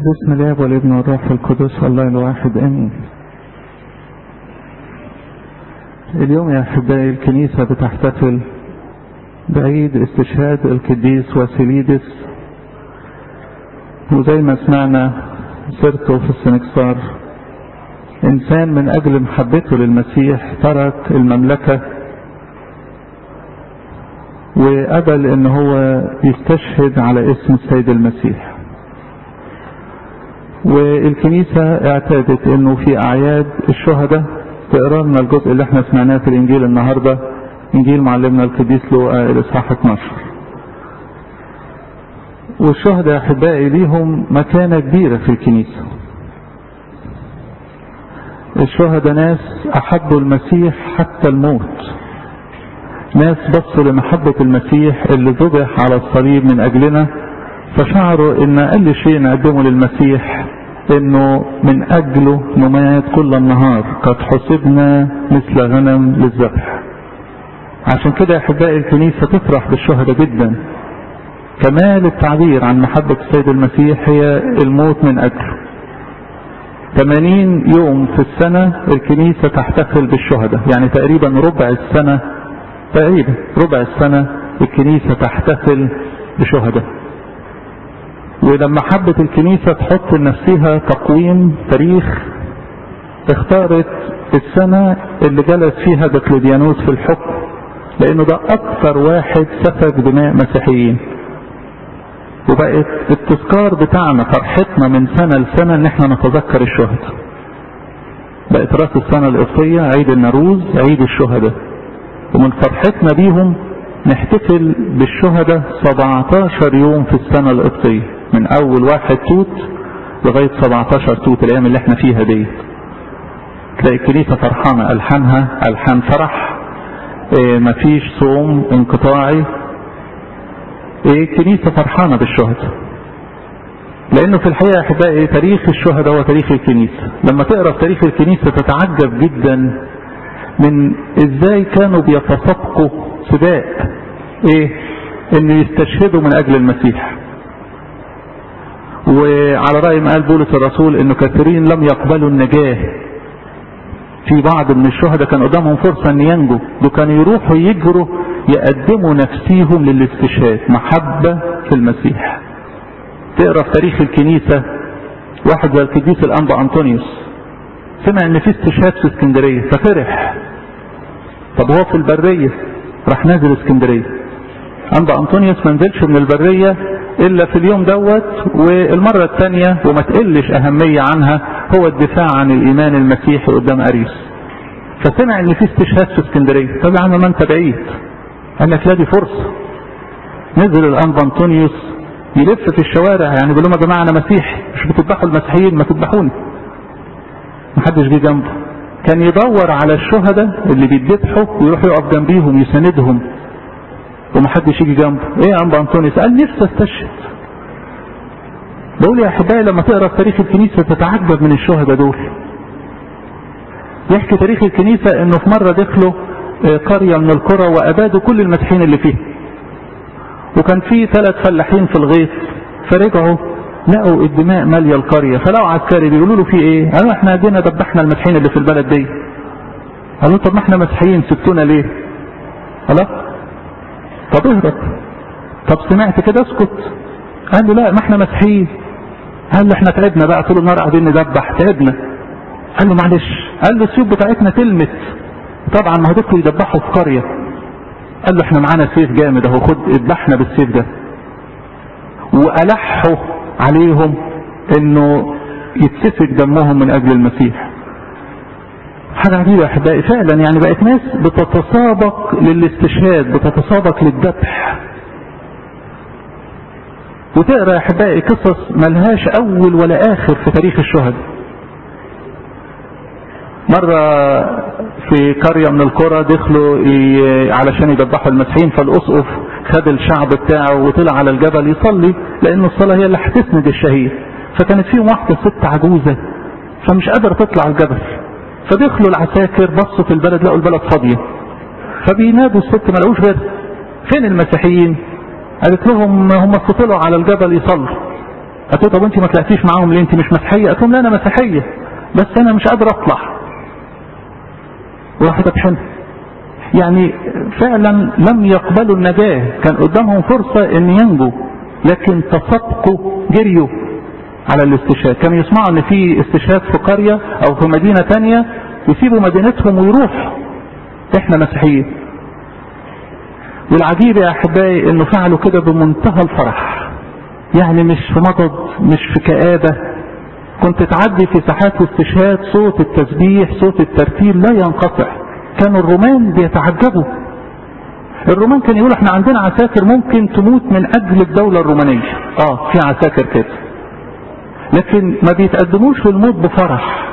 بسم الله والابن والروح القدس الله الواحد امين اليوم يا احبائي الكنيسة بتحتفل بعيد استشهاد القديس واسيليدس وزي ما سمعنا سيرته في السنكسار انسان من اجل محبته للمسيح ترك المملكة وقبل ان هو يستشهد على اسم السيد المسيح والكنيسة اعتادت انه في اعياد الشهداء تقرا لنا الجزء اللي احنا سمعناه في الانجيل النهاردة انجيل معلمنا القديس لوقا الاصحاح 12 والشهداء احبائي ليهم مكانة كبيرة في الكنيسة الشهداء ناس احبوا المسيح حتى الموت ناس بصوا لمحبة المسيح اللي ذبح على الصليب من اجلنا فشعروا ان اقل شيء نقدمه للمسيح انه من اجله نمات كل النهار قد حسبنا مثل غنم للذبح عشان كده احبائي الكنيسة تفرح بالشهداء جدا كمال التعبير عن محبة السيد المسيح هي الموت من اجله 80 يوم في السنة الكنيسة تحتفل بالشهداء يعني تقريبا ربع السنة تقريبا ربع السنة الكنيسة تحتفل بشهداء ولما حبت الكنيسة تحط لنفسها تقويم تاريخ اختارت السنة اللي جلس فيها بكلوديانوس في الحكم لانه ده اكثر واحد سفك دماء مسيحيين وبقت التذكار بتاعنا فرحتنا من سنة لسنة ان احنا نتذكر الشهداء بقت راس السنة القبطية عيد النروز عيد الشهداء ومن فرحتنا بيهم نحتفل بالشهداء 17 يوم في السنة القبطية من اول واحد توت لغاية 17 توت الايام اللي احنا فيها دي تلاقي الكنيسة فرحانة الحانها الحان فرح اه مفيش صوم انقطاعي ايه الكنيسة فرحانة بالشهداء لانه في الحقيقة يا احبائي تاريخ الشهداء هو تاريخ الكنيسة لما تقرا في تاريخ الكنيسة تتعجب جدا من ازاي كانوا بيتسابقوا سباق ايه انه يستشهدوا من اجل المسيح وعلى رأي ما قال بولس الرسول انه كثيرين لم يقبلوا النجاة في بعض من الشهداء كان قدامهم فرصة ان ينجوا وكانوا يروحوا يجروا يقدموا نفسيهم للاستشهاد محبة في المسيح تقرا في تاريخ الكنيسة واحد زي القديس الانبا انطونيوس سمع ان في استشهاد في اسكندرية ففرح طب هو في البرية راح نازل اسكندرية انبا انطونيوس ما نزلش من البرية الا في اليوم دوت والمرة الثانية وما تقلش اهمية عنها هو الدفاع عن الايمان المسيحي قدام اريس فسمع ان في استشهاد في اسكندرية طب يا عم ما انت بعيد قال لك لا دي فرصة نزل الانبا انطونيوس يلف في الشوارع يعني بيقول لهم يا جماعة انا مسيحي مش بتذبحوا المسيحيين ما تذبحوني ما حدش جه جنبه كان يدور على الشهداء اللي بيذبحوا ويروح يقف جنبيهم يساندهم ومحدش يجي جنبه ايه يا انبا انطونيوس قال نفسي استشهد بقول يا احبائي لما تقرا في تاريخ الكنيسه تتعجب من الشهداء دول يحكي تاريخ الكنيسه انه في مره دخلوا قريه من القرى وابادوا كل المسيحيين اللي فيها وكان في ثلاث فلاحين في الغيط فرجعوا لقوا الدماء ماليه القريه فلقوا عسكري بيقولوا له في ايه؟ قالوا احنا جينا ذبحنا المسيحيين اللي في البلد دي قالوا طب ما احنا مسيحيين سبتونا ليه؟ خلاص طب اهرب طب سمعت كده اسكت قال له لا ما احنا مسيحيين قال له احنا تعبنا بقى طول النهار قاعدين ندبح تعبنا قال له معلش قال له السيوف بتاعتنا تلمت طبعا ما هدوكوا يدبحوا في قريه قال له احنا معانا سيف جامد اهو خد اذبحنا بالسيف ده والحوا عليهم انه يتسفك دمهم من اجل المسيح حاجة عجيبة يا احبائي فعلا يعني بقت ناس بتتسابق للاستشهاد بتتسابق للذبح وتقرا يا احبائي قصص ملهاش اول ولا اخر في تاريخ الشهداء مرة في قرية من القرى دخلوا علشان يذبحوا المسيحيين فالاسقف خد الشعب بتاعه وطلع على الجبل يصلي لان الصلاة هي اللي هتسند الشهيد فكانت فيهم واحدة ست عجوزة فمش قادرة تطلع الجبل فدخلوا العساكر بصوا في البلد لقوا البلد فاضية فبينادوا الست ما لقوش غيرها فين المسيحيين قالت لهم هم طلعوا على الجبل يصلوا قلت له طب انت ما طلعتيش معاهم ليه انت مش مسيحيه قلت لهم لا انا مسيحيه بس انا مش قادر اطلع وراحوا ذبحنا يعني فعلا لم يقبلوا النجاة كان قدامهم فرصة ان ينجوا لكن تسابقوا جريوا على الاستشهاد كانوا يسمعوا ان في استشهاد في قرية او في مدينة تانية يسيبوا مدينتهم ويروحوا احنا مسيحيين والعجيب يا احبائي انه فعلوا كده بمنتهى الفرح يعني مش في مضض مش في كآبة كنت تعدي في ساحات الاستشهاد صوت التسبيح صوت الترتيل لا ينقطع كانوا الرومان بيتعجبوا الرومان كان يقول احنا عندنا عساكر ممكن تموت من اجل الدولة الرومانية اه في عساكر كده لكن ما بيتقدموش للموت بفرح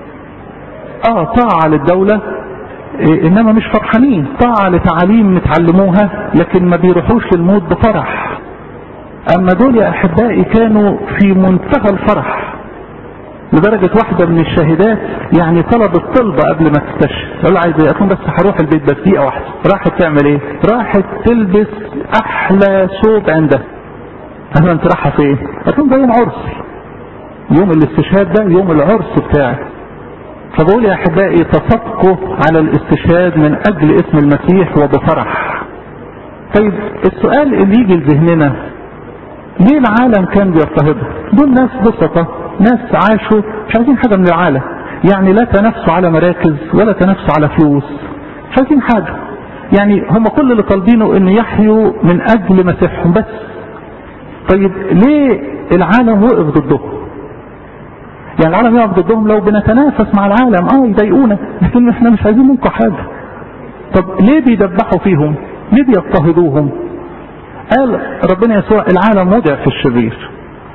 اه طاعة للدولة إيه انما مش فرحانين طاعة لتعاليم متعلموها لكن ما بيروحوش للموت بفرح اما دول يا احبائي كانوا في منتهى الفرح لدرجة واحدة من الشاهدات يعني طلبت طلبة قبل ما تستشهد قال عايز ايه اكون بس هروح البيت بس دقيقة واحدة راحت تعمل ايه راحت تلبس احلى ثوب عندها قال انت رايحة فين قالت لهم ده يوم عرس يوم الاستشهاد ده يوم العرس بتاعي فبقول يا احبائي تصدقوا على الاستشهاد من اجل اسم المسيح وبفرح طيب السؤال اللي يجي لذهننا ليه العالم كان بيضطهدهم دول ناس بسطة ناس عاشوا مش عايزين حاجة من العالم يعني لا تنافسوا على مراكز ولا تنافسوا على فلوس مش عايزين حاجة يعني هم كل اللي طالبينه ان يحيوا من اجل مسيحهم بس طيب ليه العالم وقف ضدهم يعني العالم يقف ضدهم لو بنتنافس مع العالم اه يضايقونا لكن احنا مش عايزين منكم حاجة طب ليه بيدبحوا فيهم ليه بيضطهدوهم قال ربنا يسوع العالم وضع في الشرير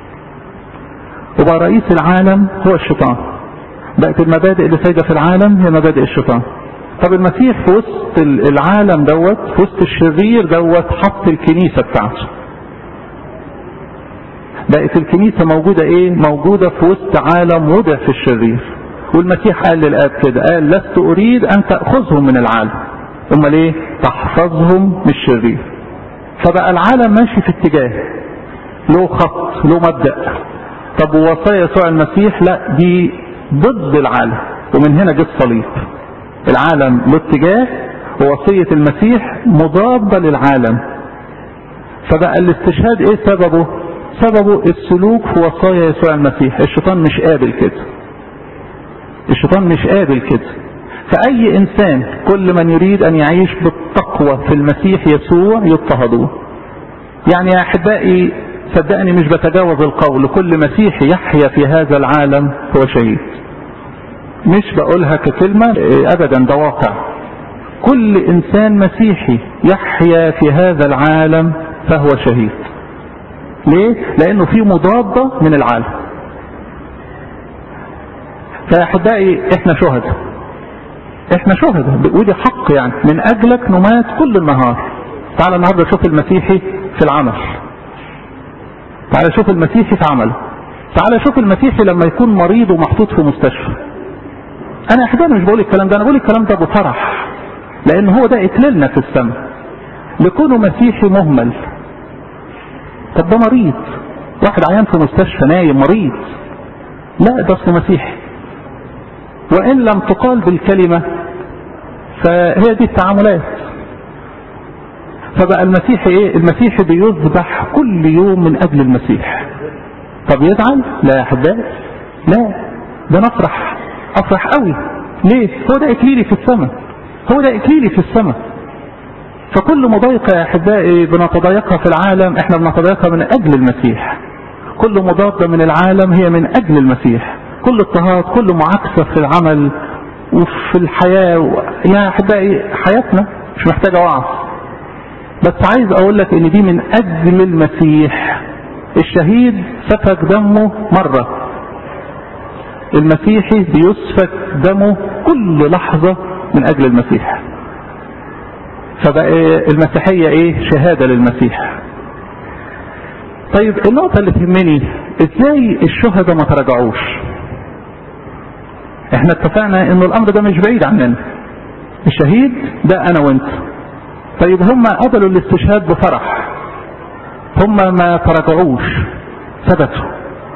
وبقى رئيس العالم هو الشيطان بقت المبادئ اللي سايدة في العالم هي مبادئ الشيطان طب المسيح في وسط العالم دوت في وسط الشرير دوت حط الكنيسة بتاعته بقت الكنيسة موجودة ايه موجودة في وسط عالم وضع في الشرير والمسيح قال للآب كده قال لست أريد أن تأخذهم من العالم امال ايه تحفظهم من الشرير فبقى العالم ماشي في اتجاه له خط له مبدأ طب ووصايا يسوع المسيح لا دي ضد العالم ومن هنا جه الصليب العالم له اتجاه ووصية المسيح مضادة للعالم فبقى الاستشهاد ايه سببه سببه السلوك في وصايا يسوع المسيح الشيطان مش قابل كده الشيطان مش قابل كده فأي إنسان كل من يريد أن يعيش بالتقوى في المسيح يسوع يضطهدوه يعني يا أحبائي صدقني مش بتجاوز القول كل مسيحي يحيا في هذا العالم هو شهيد مش بقولها ككلمة أبدا ده واقع كل إنسان مسيحي يحيا في هذا العالم فهو شهيد ليه؟ لأنه في مضادة من العالم فيا أحبائي إحنا شهداء احنا شهداء ودي حق يعني من اجلك نمات كل النهار تعال النهارده شوف المسيحي في العمل تعال شوف المسيحي في عمله تعال شوف المسيحي لما يكون مريض ومحطوط في مستشفى انا احيانا مش بقول الكلام ده انا بقول الكلام ده بفرح لان هو ده اكليلنا في السماء لكونه مسيحي مهمل طب ده مريض واحد عيان في مستشفى نايم مريض لا ده اصله مسيحي وإن لم تقال بالكلمة فهي دي التعاملات فبقى المسيحي ايه المسيحي بيذبح كل يوم من اجل المسيح طب يزعل لا يا احبائي لا ده نفرح افرح قوي ليه هو ده اكليلي في السماء هو ده اكليلي في السماء فكل مضايقة يا احبائي بنتضايقها في العالم احنا بنتضايقها من اجل المسيح كل مضادة من العالم هي من اجل المسيح كل اضطهاد كل معاكسة في العمل وفي الحياة و... يا أحبائي حياتنا مش محتاجة وعظ بس عايز أقول لك إن دي من أجل المسيح الشهيد سفك دمه مرة المسيحي بيسفك دمه كل لحظة من أجل المسيح فبقى المسيحية إيه شهادة للمسيح طيب النقطة اللي تهمني ازاي الشهداء ما تراجعوش احنا اتفقنا ان الامر ده مش بعيد عننا الشهيد ده انا وانت طيب هم قبلوا الاستشهاد بفرح هم ما تراجعوش ثبتوا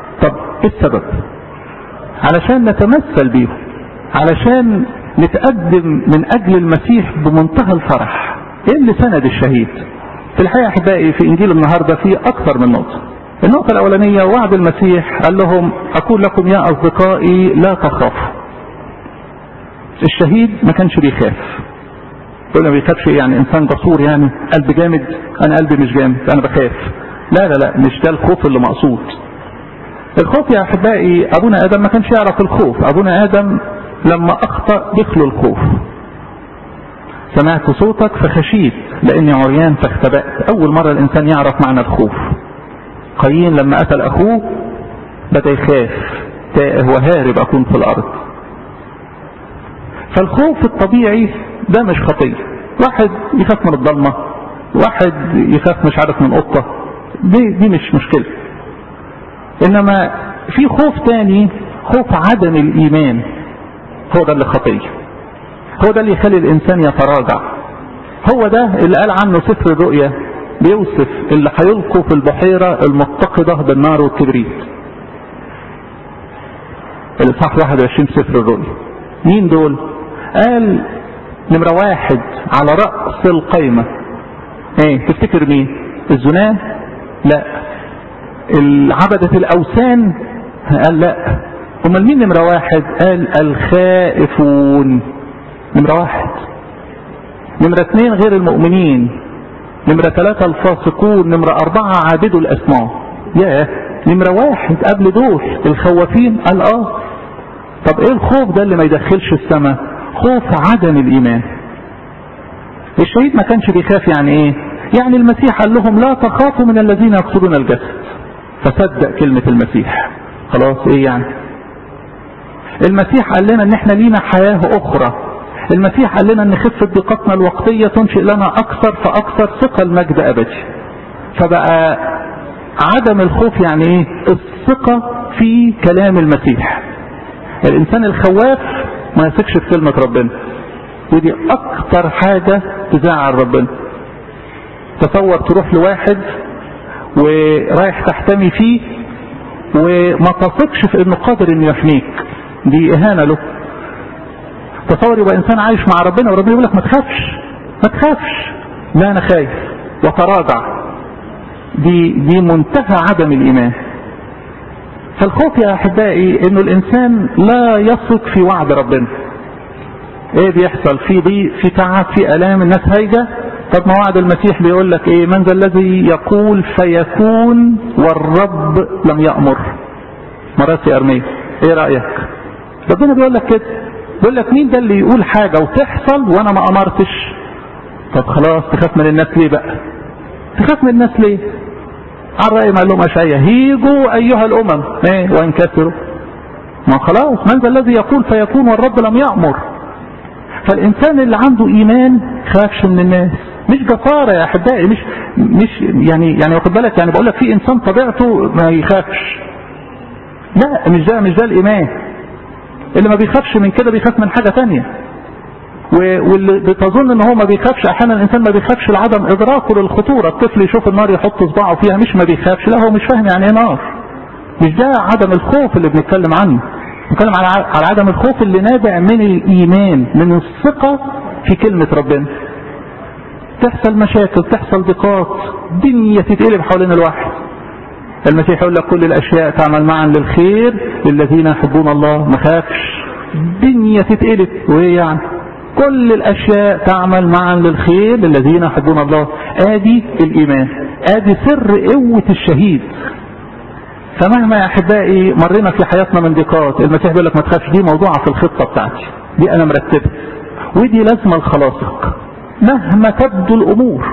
السبب علشان نتمثل بيهم علشان نتقدم من اجل المسيح بمنتهى الفرح ايه اللي سند الشهيد في الحقيقة احبائي في انجيل النهاردة في اكثر من نقطة النقطة الاولانية وعد المسيح قال لهم اقول لكم يا اصدقائي لا تخافوا الشهيد ما كانش بيخاف يقول ما بيخافش يعني انسان جسور يعني قلب جامد انا قلبي مش جامد انا بخاف لا لا لا مش ده الخوف اللي مقصود الخوف يا احبائي ابونا ادم ما كانش يعرف الخوف ابونا ادم لما اخطا دخلوا الخوف سمعت صوتك فخشيت لاني عريان فاختبأت اول مره الانسان يعرف معنى الخوف قايين لما قتل اخوه بدا يخاف تائه وهارب اكون في الارض فالخوف الطبيعي ده مش خطيه واحد يخاف من الضلمه واحد يخاف مش عارف من قطه دي دي مش مشكله انما في خوف تاني خوف عدم الايمان هو ده اللي خطيه هو ده اللي يخلي الانسان يتراجع هو ده اللي قال عنه سفر الرؤيا بيوصف اللي هيلقوا في البحيرة المتقدة بالنار والكبريت الاصحاح 21 في سفر الرؤيا مين دول قال نمرة واحد على رأس القايمة ايه تفتكر مين الزناه لا عبدة الاوثان قال لا امال مين نمرة واحد قال الخائفون نمرة واحد نمرة اثنين غير المؤمنين نمرة ثلاثة الفاسقون نمرة أربعة عابدوا الأسماء ياه نمرة واحد قبل دول الخوافين قال اه طب ايه الخوف ده اللي ما يدخلش السماء خوف عدم الإيمان الشهيد ما كانش بيخاف يعني ايه يعني المسيح قال لهم لا تخافوا من الذين يقصدون الجسد فصدق كلمة المسيح خلاص ايه يعني المسيح قال لنا ان احنا لينا حياة اخرى المسيح قال لنا ان خفة ضيقتنا الوقتية تنشئ لنا اكثر فاكثر ثقة المجد ابدي فبقى عدم الخوف يعني ايه الثقة في كلام المسيح الانسان الخواف ما يثقش في كلمة ربنا ودي اكتر حاجة تزعل ربنا تصور تروح لواحد ورايح تحتمي فيه وما تثقش في انه قادر انه يحميك دي اهانة له تصور يبقى انسان عايش مع ربنا وربنا يقول لك ما تخافش ما تخافش لا انا خايف وتراجع دي دي منتهى عدم الايمان فالخوف يا احبائي انه الانسان لا يثق في وعد ربنا ايه بيحصل في ضيق في تعب في الام الناس هايجه طب ما وعد المسيح بيقول لك ايه من ذا الذي يقول فيكون والرب لم يأمر مراسي ارميه ايه رأيك ربنا بيقول لك كده بيقول لك مين ده اللي يقول حاجة وتحصل وانا ما امرتش طب خلاص تخاف من الناس ليه بقى تخاف من الناس ليه على رأي ما قال لهم اشعيا هيجوا ايها الامم ايه وانكسروا ما خلاص من ذا الذي يقول فيكون والرب لم يأمر فالانسان اللي عنده ايمان خافش من الناس مش جسارة يا احبائي مش مش يعني يعني واخد بالك يعني بقول لك في انسان طبيعته ما يخافش لا مش ده مش ده الايمان اللي ما بيخافش من كده بيخاف من حاجة تانية واللي بتظن ان هو ما بيخافش احيانا الانسان ما بيخافش لعدم ادراكه للخطورة الطفل يشوف النار يحط صباعه فيها مش ما بيخافش لا هو مش فاهم يعني ايه نار مش ده عدم الخوف اللي بنتكلم عنه بنتكلم على على عدم الخوف اللي نابع من الايمان من الثقة في كلمة ربنا تحصل مشاكل تحصل ضيقات دنيا تتقلب حوالين الواحد المسيح يقول لك كل الاشياء تعمل معا للخير للذين يحبون الله ما خافش دنيا تتقلب وايه يعني كل الاشياء تعمل معا للخير للذين يحبون الله ادي الايمان ادي سر قوة الشهيد فمهما يا احبائي مرينا في حياتنا من ضيقات المسيح بيقول لك ما تخافش دي موضوعة في الخطة بتاعتي دي انا مرتبها ودي لازمة لخلاصك مهما تبدو الامور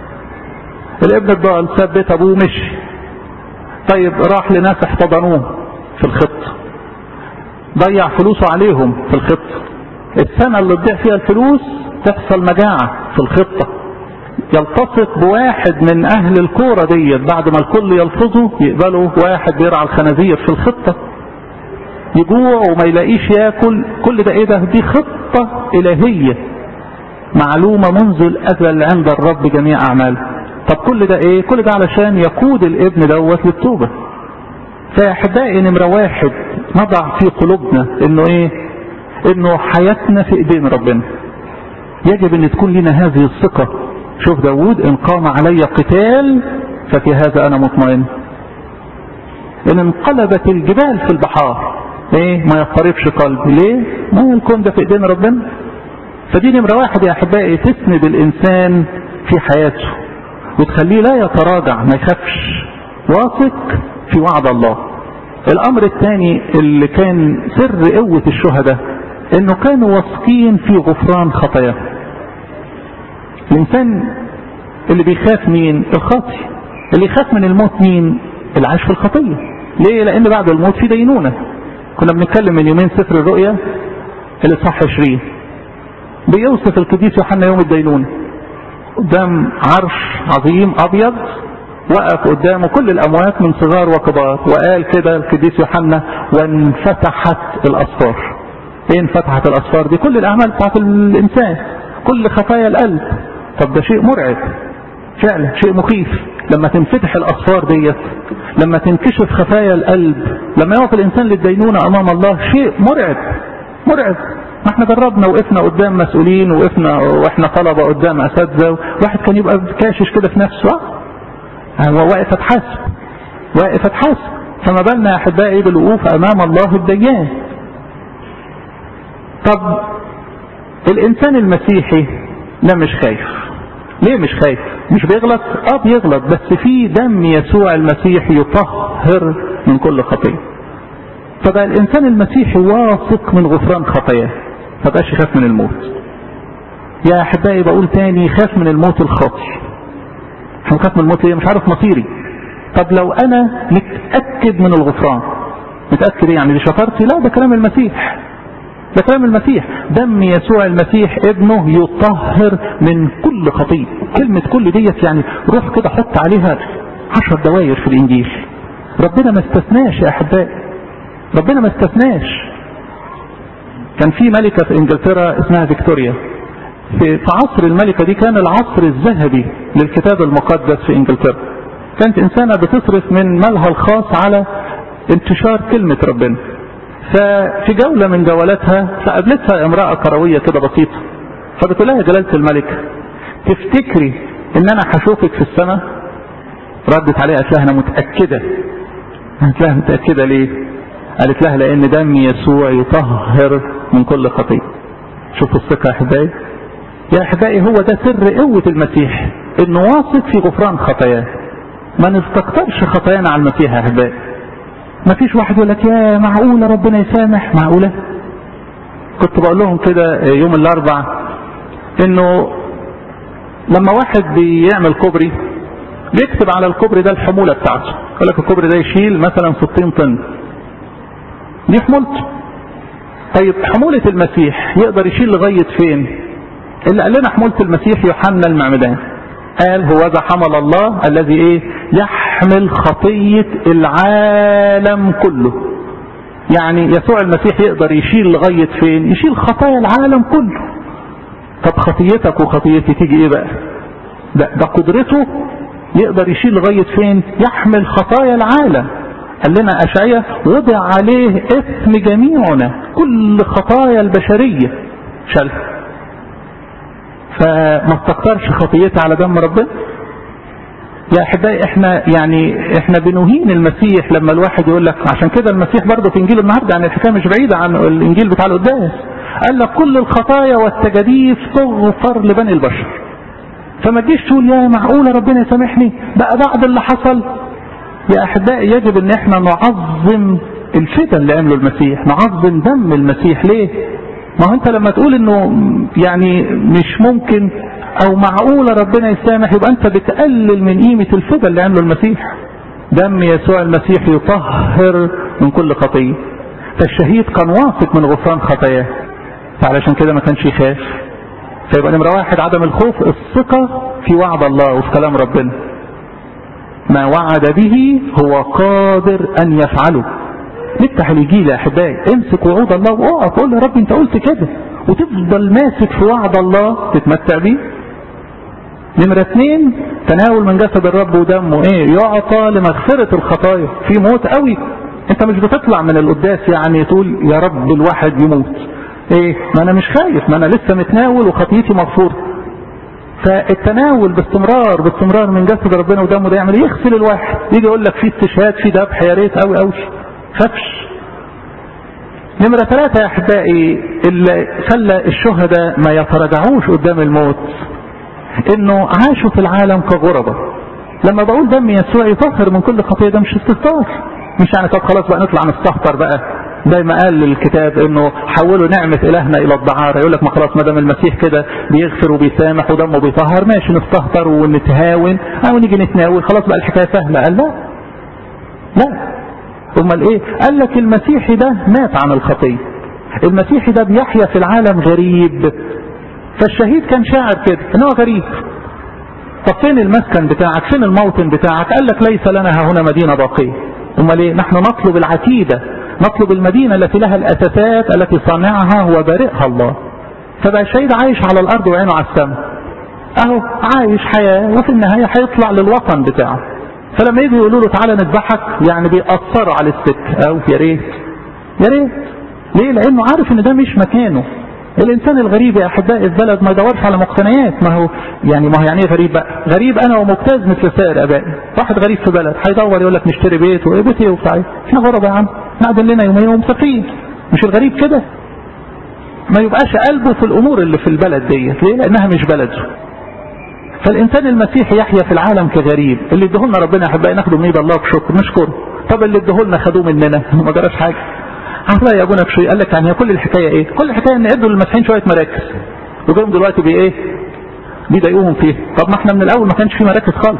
الابن الضال ساب بيت ابوه مشي طيب راح لناس احتضنوه في الخطة ضيع فلوسه عليهم في الخطة السنة اللي تضيع فيها الفلوس تحصل مجاعة في الخطة يلتصق بواحد من اهل الكورة ديت بعد ما الكل يلفظه يقبلوا واحد بيرعى الخنازير في الخطة يجوع وما يلاقيش ياكل كل ده ايه ده دي خطة الهية معلومة منذ الازل عند الرب جميع اعماله طب كل ده ايه كل ده علشان يقود الابن دوت للتوبة فاحبائي نمرة واحد نضع في قلوبنا انه ايه انه حياتنا في ايدين ربنا يجب ان تكون لنا هذه الثقة شوف داود ان قام علي قتال ففي هذا انا مطمئن ان انقلبت الجبال في البحار ايه ما يضطربش قلبي ليه ما الكون ده في ايدين ربنا فدي نمرة واحد يا احبائي تسند الانسان في حياته وتخليه لا يتراجع ما يخافش واثق في وعد الله الامر الثاني اللي كان سر قوة الشهداء انه كانوا واثقين في غفران خطاياه الانسان اللي بيخاف مين الخاطي اللي يخاف من الموت مين اللي عايش في الخطيه ليه لان بعد الموت في دينونه كنا بنتكلم من يومين سفر الرؤيا اللي صح 20 بيوصف القديس يوحنا يوم الدينونه قدام عرش عظيم ابيض وقف قدامه كل الاموات من صغار وكبار وقال كده القديس يوحنا وانفتحت الاسفار ايه انفتحت الاسفار دي كل الاعمال بتاعت الانسان كل خفايا القلب طب ده شيء مرعب فعلا شيء مخيف لما تنفتح الاسفار ديت لما تنكشف خفايا القلب لما يقف الانسان للدينونه امام الله شيء مرعب مرعب ما احنا جربنا وقفنا قدام مسؤولين وقفنا واحنا طلبه قدام اساتذه واحد كان يبقى كاشش كده في نفسه هو واقف اتحاسب واقف اتحاسب فما بالنا يا احبائي بالوقوف امام الله الديان طب الانسان المسيحي لا مش خايف ليه مش خايف مش بيغلط اه بيغلط بس في دم يسوع المسيح يطهر من كل خطيه فبقى الانسان المسيحي واثق من غفران خطاياه ما بقاش يخاف من الموت يا احبائي بقول تاني خاف من الموت الخاطي احنا خاف من الموت ليه مش عارف مصيري طب لو انا متاكد من الغفران متاكد ايه يعني دي شطارتي لا ده كلام المسيح ده كلام المسيح دم يسوع المسيح ابنه يطهر من كل خطية كلمة كل ديت يعني روح كده حط عليها عشر دواير في الانجيل ربنا ما استثناش يا احبائي ربنا ما استثناش كان في ملكة في انجلترا اسمها فيكتوريا في, في عصر الملكة دي كان العصر الذهبي للكتاب المقدس في انجلترا كانت انسانة بتصرف من مالها الخاص على انتشار كلمة ربنا ففي جولة من جولاتها فقابلتها امرأة كروية كده بسيطة فبتقول لها جلالة الملك تفتكري ان انا هشوفك في السماء ردت عليها قالت لها انا متأكدة قالت لها متأكدة ليه قالت لها لان دم يسوع يطهر من كل خطية شوفوا الثقة يا احبائي يا احبائي هو ده سر قوة المسيح انه واثق في غفران خطاياه ما نستكترش خطايانا على المسيح يا احبائي ما فيش واحد يقول لك يا معقولة ربنا يسامح معقولة كنت بقول لهم كده يوم الاربع انه لما واحد بيعمل كوبري بيكتب على الكوبري ده الحمولة بتاعته يقول لك الكوبري ده يشيل مثلا 60 طن دي حمولته طيب حمولة المسيح يقدر يشيل لغاية فين اللي قال لنا حمولة المسيح يوحنا المعمدان قال هو ذا حمل الله الذي ايه يحمل خطية العالم كله يعني يسوع المسيح يقدر يشيل لغاية فين يشيل خطايا العالم كله طب خطيتك وخطيتي تيجي ايه بقى ده, ده قدرته يقدر يشيل لغاية فين يحمل خطايا العالم قال لنا أشعية وضع عليه اسم جميعنا كل خطايا البشرية شالها فما استكترش خطيتها على دم ربنا يا احبائي احنا يعني احنا بنهين المسيح لما الواحد يقول لك عشان كده المسيح برضه في انجيل النهارده يعني الحكايه مش بعيده عن الانجيل بتاع القداس قال لك كل الخطايا والتجاديف تغفر لبني البشر فما تجيش تقول يا معقوله ربنا يسامحني بقى بعد اللي حصل يا احبائي يجب ان احنا نعظم الفتن اللي عمله المسيح نعظم دم المسيح ليه ما هو انت لما تقول انه يعني مش ممكن او معقولة ربنا يسامح يبقى انت بتقلل من قيمة الفدى اللي عمله المسيح دم يسوع المسيح يطهر من كل خطية فالشهيد كان واثق من غفران خطاياه فعلشان كده ما كانش يخاف فيبقى نمرة واحد عدم الخوف الثقة في وعد الله وفي كلام ربنا ما وعد به هو قادر ان يفعله نفتح الانجيل يا احبائي امسك وعود الله واقف قول يا رب انت قلت كده وتفضل ماسك في وعد الله تتمتع بيه نمرة اثنين تناول من جسد الرب ودمه ايه يعطى لمغفرة الخطايا في موت قوي انت مش بتطلع من القداس يعني تقول يا رب الواحد يموت ايه ما انا مش خايف ما انا لسه متناول وخطيتي مغفوره فالتناول باستمرار باستمرار من جسد ربنا ودمه ده يعمل يغسل الواحد يجي يقول لك في استشهاد في ذبح يا ريت قوي قوي خافش نمرة ثلاثة يا أحبائي اللي خلى الشهداء ما يتراجعوش قدام الموت إنه عاشوا في العالم كغربة لما بقول دم يسوع يطهر من كل خطية ده مش استهتار مش يعني طب خلاص بقى نطلع نستهتر بقى زي ما قال الكتاب انه حولوا نعمة الهنا الى الدعارة يقول لك ما خلاص ما دام المسيح كده بيغفر وبيسامح ودمه بيطهر ماشي نستهتر ونتهاون او نيجي نتناول خلاص بقى الحكاية سهلة قال لا لا امال ايه قال لك المسيحي ده مات عن الخطية المسيحي ده بيحيا في العالم غريب فالشهيد كان شاعر كده ان هو غريب طب فين المسكن بتاعك فين الموطن بتاعك قال لك ليس لنا ها هنا مدينة باقية امال ايه نحن نطلب العتيدة نطلب المدينة التي لها الاساسات التي صانعها هو بارئها الله فبقى الشهيد عايش على الارض وعينه على السماء اهو عايش حياة وفي النهاية هيطلع للوطن بتاعه فلما يجوا يقولوا له تعالى نذبحك يعني بيأثروا على السكة او يا ريت يا ريت ليه لانه عارف ان ده مش مكانه الانسان الغريب يا احبائي في بلد ما يدورش على مقتنيات ما هو يعني ما هو يعني ايه غريب بقى غريب انا ومجتاز مثل سائر ابائي واحد غريب في بلد هيدور يقول لك نشتري بيت وايه بيت ايه وبتاع ايه احنا غرباء يا عم نقعد لنا يومين ومسافرين مش الغريب كده ما يبقاش قلبه في الامور اللي في البلد ديت ليه لانها مش بلده فالانسان المسيحي يحيا في العالم كغريب اللي ادهولنا ربنا يا احبائي ناخده من ايد الله بشكر نشكره طب اللي ادهولنا خدوه مننا ما جراش حاجه هتلاقي يا ابونا بشوي قال لك يعني كل الحكايه ايه كل الحكايه ان ادوا للمسيحيين شويه مراكز وجاهم دلوقتي بايه بيضايقوهم فيه طب ما احنا من الاول ما كانش في مراكز خالص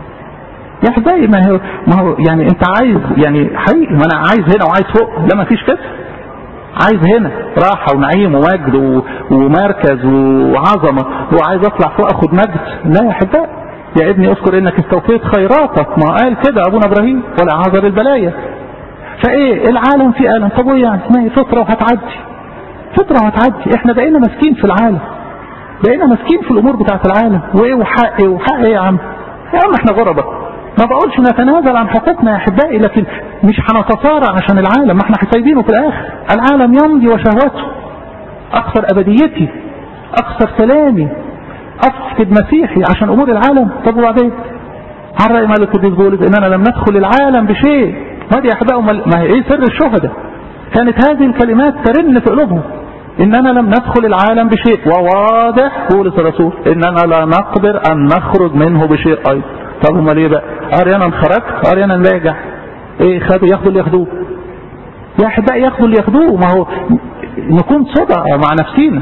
يا احبائي ما هو ما هو يعني انت عايز يعني حقيقي ما انا عايز هنا وعايز فوق لا ما فيش كده عايز هنا راحة ونعيم ومجد ومركز وعظمة وعايز اطلع فوق اخد مجد لا يا احبائي يا ابني اذكر انك استوفيت خيراتك ما قال كده ابونا ابراهيم ولا عذر البلايا فايه العالم فيه ألم طب ايه يعني ما هي فترة وهتعدي فترة وهتعدي احنا بقينا ماسكين في العالم بقينا ماسكين في الامور بتاعت العالم وايه وحق ايه وحق ايه يا عم يا عم احنا غربة ما بقولش نتنازل عن حقوقنا يا احبائي لكن مش هنتصارع عشان العالم ما احنا سايبينه في الاخر العالم يمضي وشهوته اكثر ابديتي اكثر سلامي افقد مسيحي عشان امور العالم طب وبعدين على رأي مالك القديس بولس اننا لم ندخل العالم بشيء هذه يا احبائي ما هي ايه سر الشهداء كانت هذه الكلمات ترن في قلوبهم اننا لم ندخل العالم بشيء وواضح بولس الرسول اننا لا نقدر ان نخرج منه بشيء ايضا طب امال ايه بقى اريانا خرجت اريانا نراجع ايه خدوا ياخدوا اللي ياخدوه يا احبائي ياخدوا اللي ياخدوه ما هو نكون صدق مع نفسينا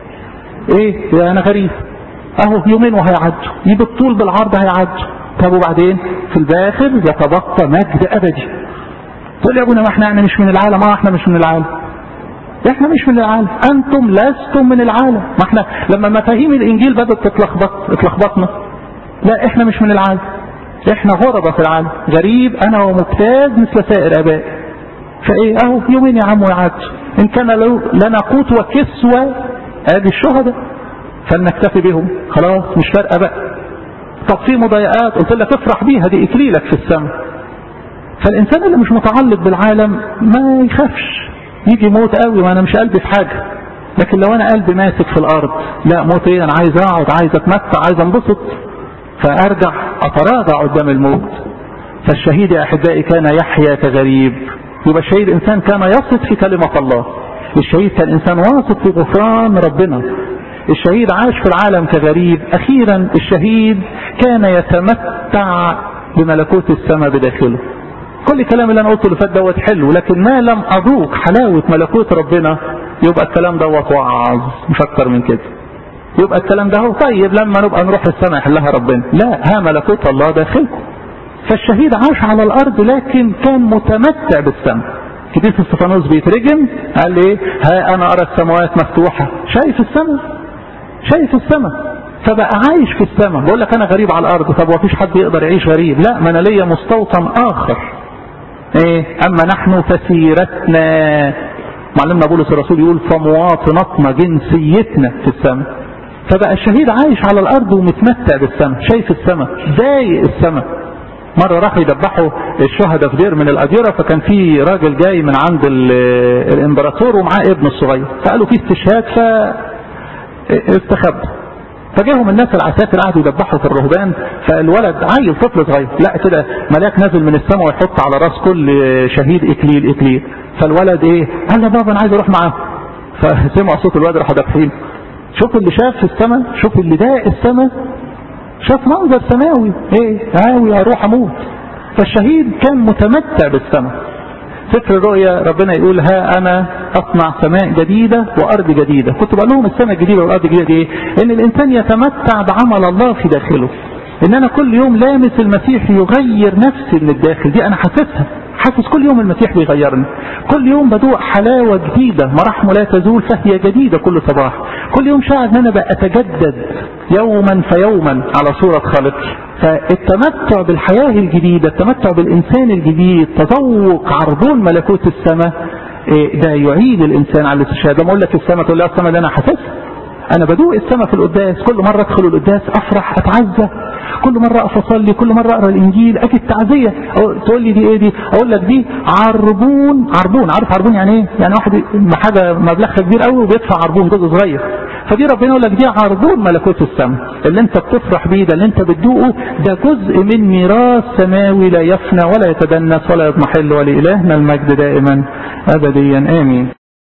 ايه يا انا غريب اهو يومين وهيعدوا يجي الطول بالعرض هيعدوا طب وبعدين في الاخر يتبقى مجد ابدي تقول يا ابونا ما احنا يعني مش من العالم اه احنا مش من العالم احنا مش من العالم انتم لستم من العالم ما احنا لما مفاهيم الانجيل بدات تتلخبط اتلخبطنا لا احنا مش من العالم احنا غربة في العالم غريب انا ومجتاز مثل سائر ابائي فايه اهو يومين يا عم ويعد ان كان لنا قوت وكسوة ادي الشهداء فلنكتفي بهم خلاص مش فارقه بقى طب في مضايقات قلت لك افرح بيها دي اكليلك في السماء فالانسان اللي مش متعلق بالعالم ما يخافش يجي موت قوي وانا مش قلبي في حاجه لكن لو انا قلبي ماسك في الارض لا موت ايه انا عايز اقعد عايز اتمتع عايز انبسط فارجع اتراجع قدام الموت فالشهيد يا احبائي كان يحيا كغريب يبقى الشهيد انسان كان يثق في كلمه الله الشهيد كان انسان واثق في غفران ربنا الشهيد عاش في العالم كغريب اخيرا الشهيد كان يتمتع بملكوت السماء بداخله كل الكلام اللي انا قلته اللي فات دوت حلو لكن ما لم اذوق حلاوه ملكوت ربنا يبقى الكلام دوت وعظ مش اكتر من كده يبقى الكلام ده هو طيب لما نبقى نروح السماء يحلها ربنا لا ها ملكوت الله داخلكم فالشهيد عاش على الارض لكن كان متمتع بالسماء كديس استفانوس بيترجم قال ايه ها انا ارى السماوات مفتوحه شايف السماء شايف السماء فبقى عايش في السماء بقول لك انا غريب على الارض طب ومفيش حد يقدر يعيش غريب لا ما انا ليا مستوطن اخر ايه اما نحن فسيرتنا معلمنا بولس الرسول يقول فمواطنتنا جنسيتنا في السماء فبقى الشهيد عايش على الارض ومتمتع بالسماء شايف السماء ضايق السماء مرة راحوا يدبحوا الشهداء في دير من الأديرة فكان في راجل جاي من عند الإمبراطور ومعاه ابنه الصغير فقالوا في استشهاد ف استخبوا فجاهم الناس العساكر قعدوا يدبحوا في الرهبان فالولد عيل طفل صغير لا كده ملاك نازل من السماء ويحط على راس كل شهيد اكليل اكليل فالولد ايه قال له بابا انا عايز اروح معاه فسمعوا صوت الولد راحوا دابحين شوف اللي شاف في السماء شوف اللي داق السماء شاف منظر سماوي ايه هاوي اروح اموت فالشهيد كان متمتع بالسماء سفر الرؤيا ربنا يقول ها انا اصنع سماء جديده وارض جديده كنت بقول لهم السماء الجديده والارض الجديده دي ايه ان الانسان يتمتع بعمل الله في داخله ان انا كل يوم لامس المسيح يغير نفسي من الداخل دي انا حاسسها حاسس كل يوم المسيح بيغيرني كل يوم بدوق حلاوة جديدة مراحمه لا تزول فهي جديدة كل صباح كل يوم شاعر ان انا بأتجدد يوما فيوما على صورة خالقي فالتمتع بالحياة الجديدة التمتع بالإنسان الجديد تذوق عربون ملكوت السماء ده يعين الإنسان على الاستشهاد لما أقول لك السماء تقول لي السماء اللي أنا حاسسها أنا بدوق السماء في القداس كل مرة أدخل القداس أفرح أتعزى كل مرة أقف أصلي كل مرة أقرأ الإنجيل أجي التعزية تقول لي دي إيه دي أقول لك دي عربون عربون عارف عربون يعني إيه يعني واحد حاجة مبلغها كبير قوي وبيدفع عربون جزء صغير فدي ربنا يقول لك دي عربون ملكوت السماء اللي انت بتفرح بيه ده اللي انت بتدوقه ده جزء من ميراث سماوي لا يفنى ولا يتدنس ولا يضمحل ولإلهنا المجد دائما أبديا آمين